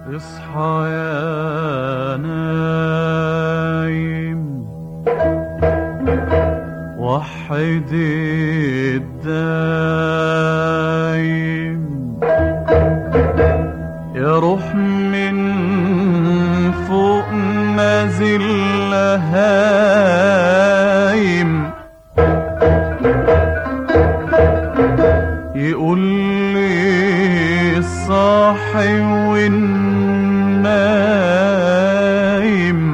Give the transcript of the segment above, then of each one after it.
اصحى يا نايم وحد الدايم يا روح من فوق نازل هايم يقول لي الصاحي والنايم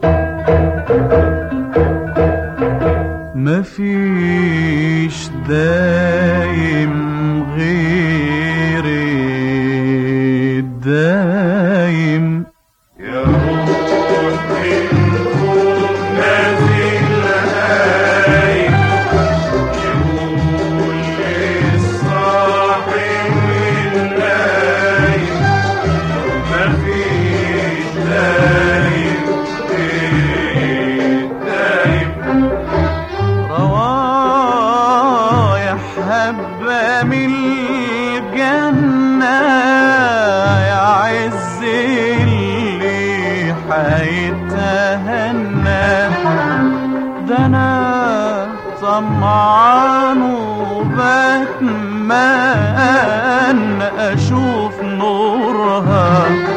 مفيش دايم غير الدايم يا روح من فوق نازل هايم يقول للصاحي والنايم مفيش دايم غير الدايم روايح هبة من الجنة يا عز اللي حيتهنى ده أنا طمعان وبتمنى أشوف نورها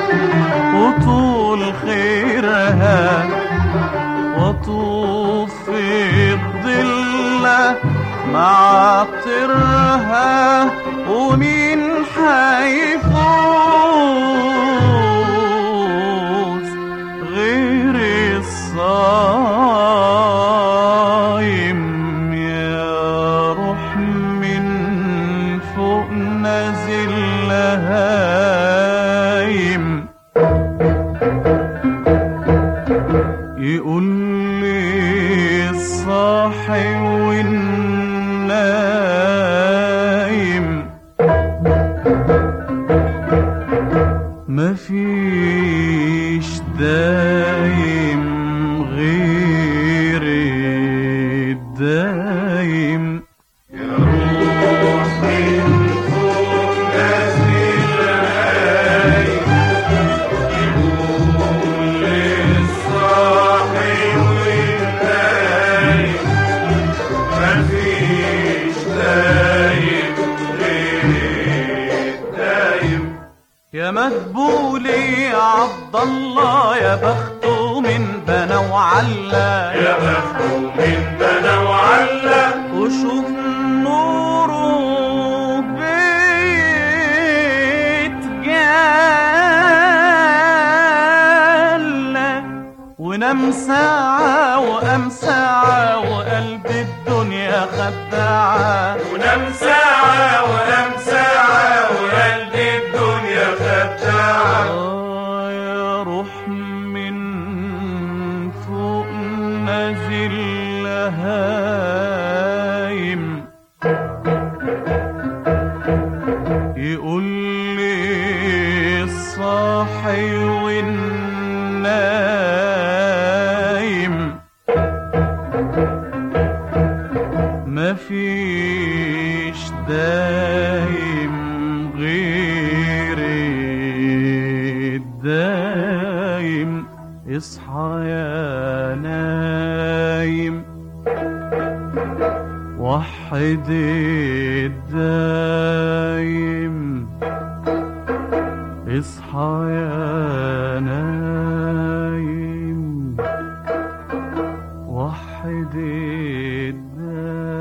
وطول خيرها واطوف في الضلة مع طرها ومين حيفوز غير الصايم يا روح من فوق نازل هايم يقول لي الصاحي والنايم مفيش دايم غير الدايم يا روح من فوق نازل هايم يقول للصاحي والنايم مفيش دايم غير الدايم يا مدبولي عبد الله يا بخته من بنا وعلا يا بخته من بنا وعلا وشوف نوره بيت جالة ونام ساعة وقام ساعة وقلب الدنيا خداعة ونام ساعة ونام ساعة وقلب الدنيا خداعة آه يا روح من فوق نازل هايم يقول لي الصاحي والنايم مفيش دايم غير الدايم اصحى يا نايم وحد الدايم اصحى يا نايم وحد الدايم